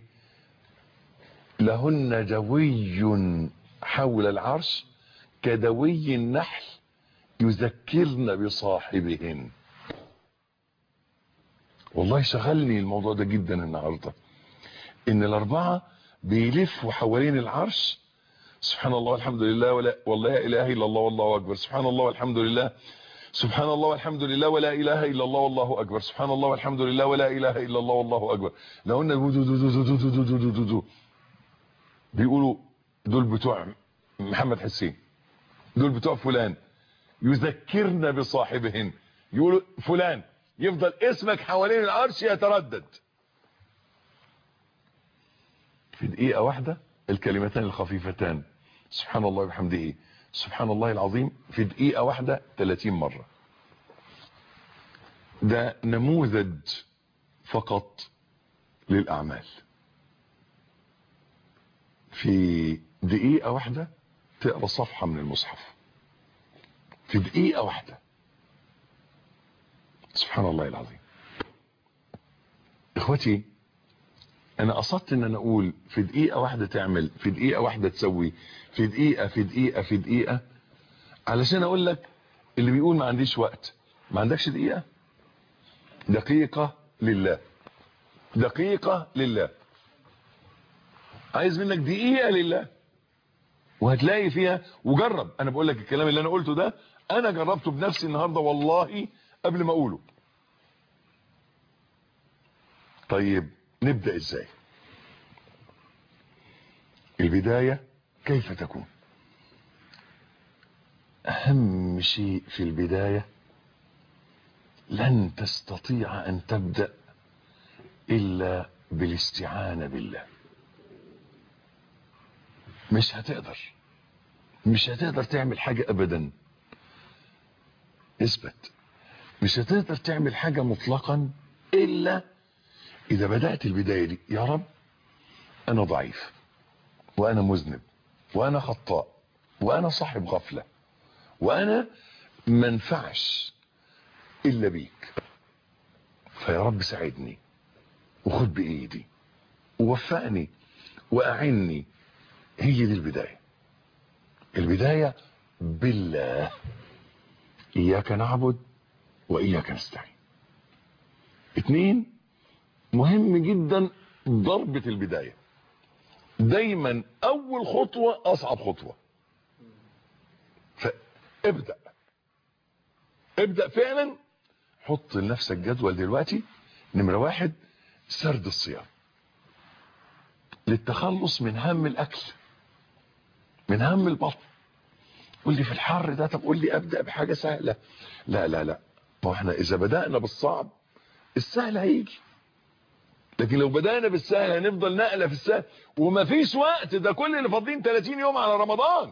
لهن دوي حول العرش كدوي النحل يذكرن بصاحبهن والله شغلني الموضوع ده جدا النهاردة ان الاربعة بيلفوا حوالين العرش سبحان الله والحمد لله ولا والله لا اله الا الله والله اكبر سبحان الله والحمد لله سبحان الله والحمد لله ولا اله الا الله والله اكبر سبحان الله والحمد لله ولا اله الا الله والله اكبر لو قلنا دو دو دو دو دو دو دو دو دو دو بيقولوا دول بتوع محمد حسين دول بتوع فلان يذكرنا بصاحبهن يقولوا فلان يفضل اسمك حوالين العرش يتردد في دقيقة واحدة الكلمتان الخفيفتان سبحان الله وبحمده سبحان الله العظيم في دقيقة واحدة 30 مرة ده نموذج فقط للأعمال في دقيقة واحدة تقرأ صفحة من المصحف في دقيقة واحدة سبحان الله العظيم اخوتي انا قصدت ان انا اقول في دقيقة واحدة تعمل في دقيقة واحدة تسوي في دقيقة في دقيقة في دقيقة علشان اقول لك اللي بيقول ما عنديش وقت ما عندكش دقيقة دقيقة لله دقيقة لله عايز منك دقيقة لله وهتلاقي فيها وجرب انا بقول لك الكلام اللي انا قلته ده انا جربته بنفسي النهاردة والله قبل ما اقوله طيب نبدأ ازاي البداية كيف تكون اهم شيء في البداية لن تستطيع ان تبدأ الا بالاستعانة بالله مش هتقدر مش هتقدر تعمل حاجة ابدا اثبت مش هتقدر تعمل حاجة مطلقا الا اذا بدأت البداية دي يا رب انا ضعيف وانا مذنب وانا خطاء وانا صاحب غفلة وانا منفعش الا بيك فيا رب ساعدني وخد بايدي ووفقني واعني هي دي البداية البداية بالله اياك نعبد واياك نستعين اتنين مهم جدا ضربة البداية دايما اول خطوة اصعب خطوة فابدأ ابدأ فعلا حط لنفسك جدول دلوقتي نمرة واحد سرد الصيام للتخلص من هم الاكل من هم البطن قول لي في الحر ده طب قول لي ابدأ بحاجة سهلة لا لا لا ما احنا اذا بدأنا بالصعب السهل هيجي لكن لو بدأنا بالسهل هنفضل نقلة في السهل ومفيش وقت ده كل اللي فاضلين 30 يوم على رمضان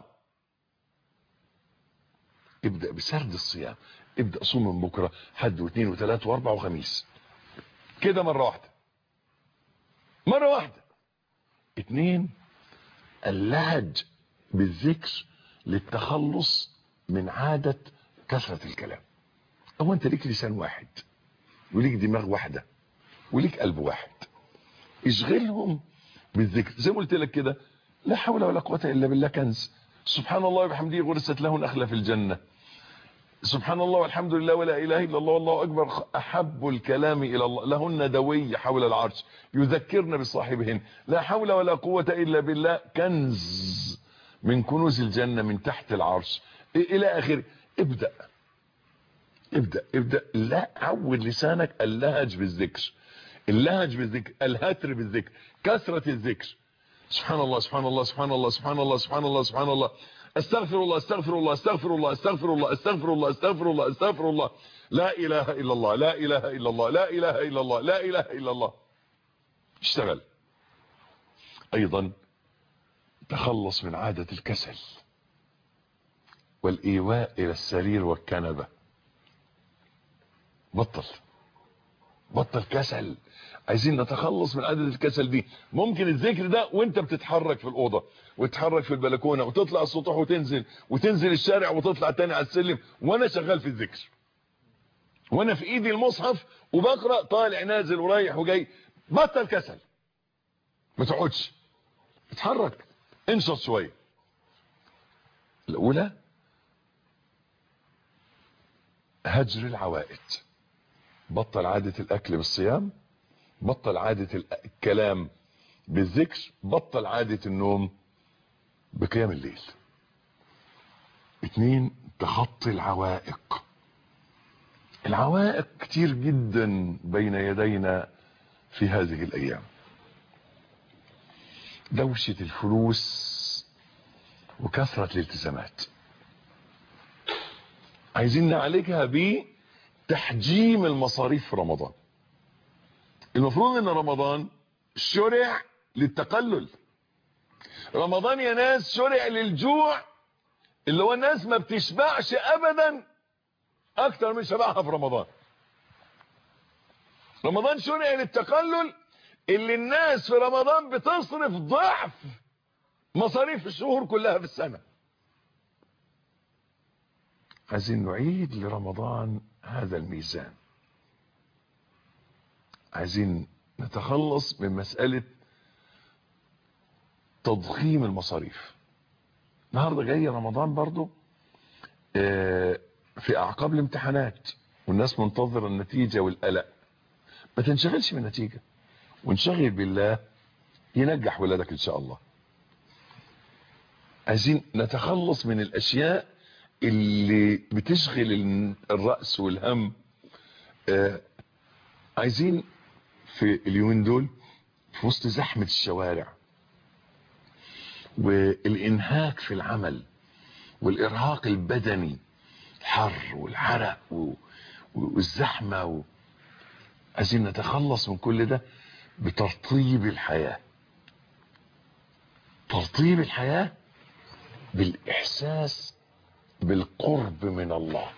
ابدأ بسرد الصيام ابدأ صوم من بكرة حد واثنين وثلاث واربع وخميس كده مرة واحدة مرة واحدة اتنين اللهج بالذكر للتخلص من عادة كثرة الكلام او انت ليك لسان واحد وليك دماغ واحدة وليك قلب واحد اشغلهم بالذكر زي ما قلت لك كده لا حول ولا قوة الا بالله كنز سبحان الله وبحمده غرست له نخلة في الجنة سبحان الله والحمد لله ولا اله الا الله والله اكبر احب الكلام الى الله لهن دوي حول العرش يذكرن بصاحبهن لا حول ولا قوة الا بالله كنز من كنوز الجنة من تحت العرش الى اخره ابدأ ابدأ ابدأ لا عود لسانك اللهج بالذكر اللهج بالذكر الهتر بالذكر كثرة الذكر سبحان الله سبحان الله سبحان الله سبحان الله سبحان الله سبحان الله استغفر الله استغفر الله استغفر الله استغفر الله استغفر الله استغفر الله استغفر الله لا اله الا الله لا اله الا الله لا اله الا الله لا اله الا الله اشتغل ايضا تخلص من عادة الكسل والايواء الى السرير والكنبة بطل بطل كسل عايزين نتخلص من عادة الكسل دي ممكن الذكر ده وانت بتتحرك في الأوضة وتتحرك في البلكونة وتطلع السطوح وتنزل وتنزل الشارع وتطلع تاني على السلم وانا شغال في الذكر وانا في ايدي المصحف وبقرأ طالع نازل ورايح وجاي بطل كسل ما تقعدش اتحرك انشط شوية الاولى هجر العوائد بطل عادة الاكل بالصيام بطل عادة الكلام بالذكر بطل عادة النوم بقيام الليل اتنين تخطي العوائق العوائق كتير جدا بين يدينا في هذه الايام دوشة الفلوس وكثرة الالتزامات عايزين نعالجها بتحجيم المصاريف في رمضان المفروض ان رمضان شرع للتقلل رمضان يا ناس شرع للجوع اللي هو الناس ما بتشبعش ابدا اكتر من شبعها في رمضان رمضان شرع للتقلل اللي الناس في رمضان بتصرف ضعف مصاريف الشهور كلها في السنة عايزين نعيد لرمضان هذا الميزان عايزين نتخلص من مسألة تضخيم المصاريف النهاردة جاي رمضان برضو في اعقاب الامتحانات والناس منتظرة النتيجة والقلق ما تنشغلش بالنتيجة وانشغل بالله ينجح ولادك ان شاء الله عايزين نتخلص من الاشياء اللي بتشغل الرأس والهم آه عايزين في اليومين دول في وسط زحمة الشوارع والانهاك في العمل والارهاق البدني الحر والحرق والزحمة و... عايزين نتخلص من كل ده بترطيب الحياة ترطيب الحياة بالاحساس بالقرب من الله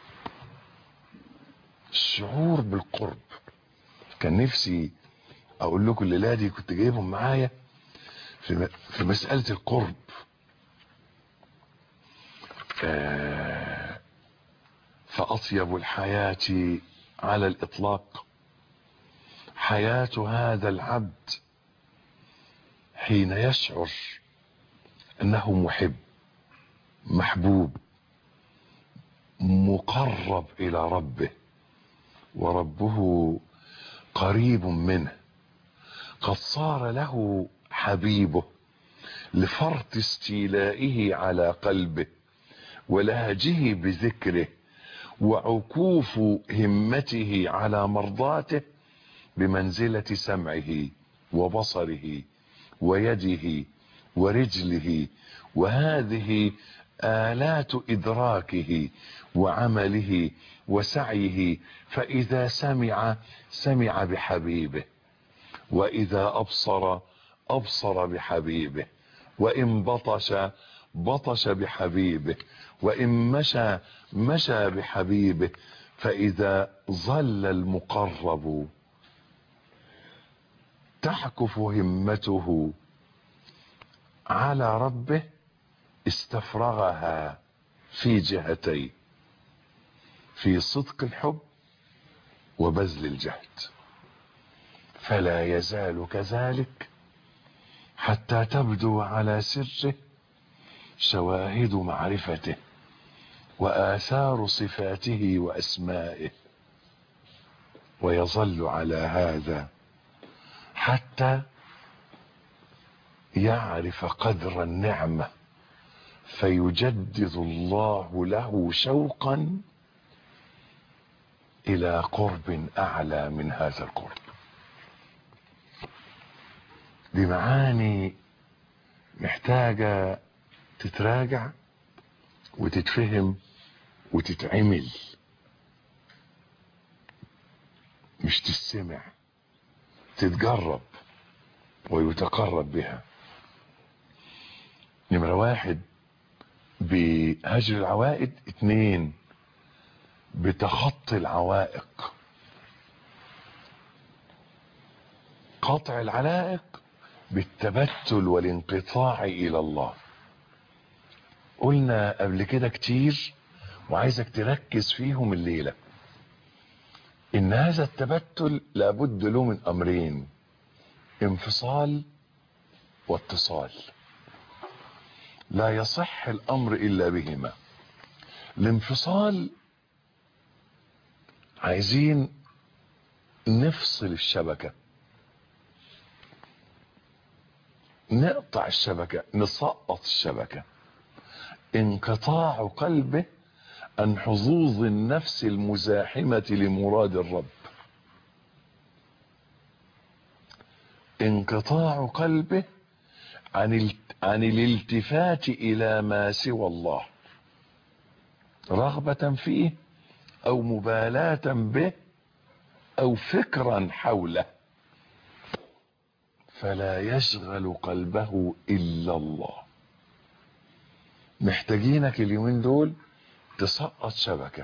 الشعور بالقرب كان نفسي اقول لكم الليله دي كنت جايبهم معايا في في مساله القرب آه فاطيب الحياه على الاطلاق حياه هذا العبد حين يشعر انه محب محبوب مقرب الى ربه وربه قريب منه قد صار له حبيبه لفرط استيلائه على قلبه ولهجه بذكره وعكوف همته على مرضاته بمنزلة سمعه وبصره ويده ورجله وهذه آلات إدراكه وعمله وسعيه فإذا سمع سمع بحبيبه وإذا أبصر أبصر بحبيبه وإن بطش بطش بحبيبه وإن مشى مشى بحبيبه فإذا ظل المقرب تحكف همته على ربه استفرغها في جهتين في صدق الحب وبذل الجهد فلا يزال كذلك حتى تبدو على سره شواهد معرفته وآثار صفاته وأسمائه ويظل على هذا حتى يعرف قدر النعمة فيجدد الله له شوقا الى قرب اعلى من هذا القرب دي معاني محتاجة تتراجع وتتفهم وتتعمل مش تستمع تتجرب ويتقرب بها نمرة واحد بهجر العوائد اتنين بتخطي العوائق قطع العلائق بالتبتل والانقطاع الى الله قلنا قبل كده كتير وعايزك تركز فيهم الليلة ان هذا التبتل لابد له من امرين انفصال واتصال لا يصح الامر الا بهما الانفصال عايزين نفصل الشبكة نقطع الشبكة نسقط الشبكة انقطاع قلبه عن حظوظ النفس المزاحمة لمراد الرب انقطاع قلبه عن ال... عن الالتفات الى ما سوى الله رغبة فيه او مبالاة به او فكرا حوله فلا يشغل قلبه الا الله محتاجينك اليومين دول تسقط شبكة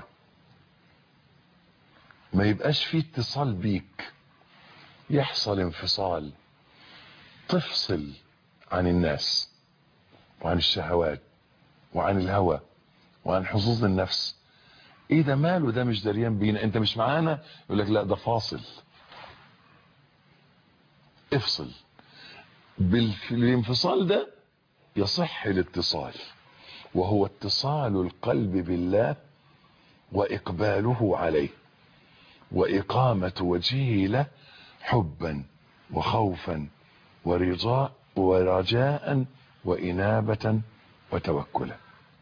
ما يبقاش فيه اتصال بيك يحصل انفصال تفصل عن الناس وعن الشهوات وعن الهوى وعن حظوظ النفس ايه ده ماله ده مش دريان بينا انت مش معانا يقول لك لا ده فاصل افصل بالانفصال ده يصح الاتصال وهو اتصال القلب بالله واقباله عليه واقامة وجهه له حبا وخوفا ورجاء ورجاء وإنابة وتوكلا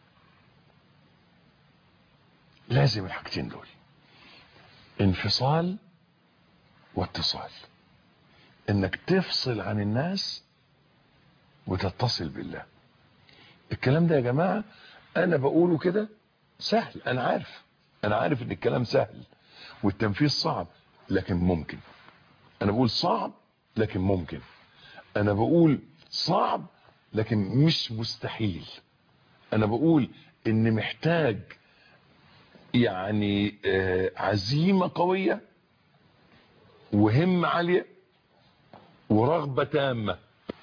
لازم الحاجتين دول انفصال واتصال انك تفصل عن الناس وتتصل بالله الكلام ده يا جماعة انا بقوله كده سهل انا عارف انا عارف ان الكلام سهل والتنفيذ صعب لكن ممكن انا بقول صعب لكن ممكن انا بقول صعب لكن مش مستحيل انا بقول ان محتاج يعني آه عزيمة قوية وهمة عالية ورغبة تامة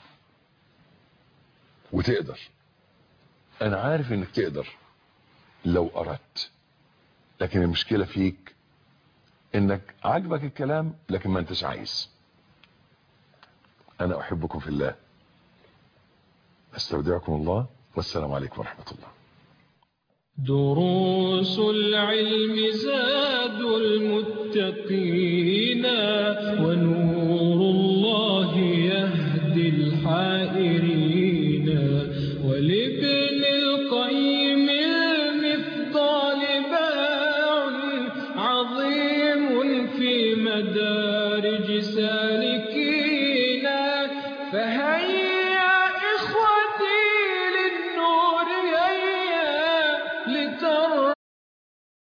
وتقدر انا عارف انك تقدر لو اردت لكن المشكلة فيك انك عاجبك الكلام لكن ما انتش عايز انا احبكم في الله استودعكم الله والسلام عليكم ورحمة الله دروس العلم زاد المتقين ونور الله يهدي الحائرين ولابن القيم المفضال باع عظيم في مدارج سالك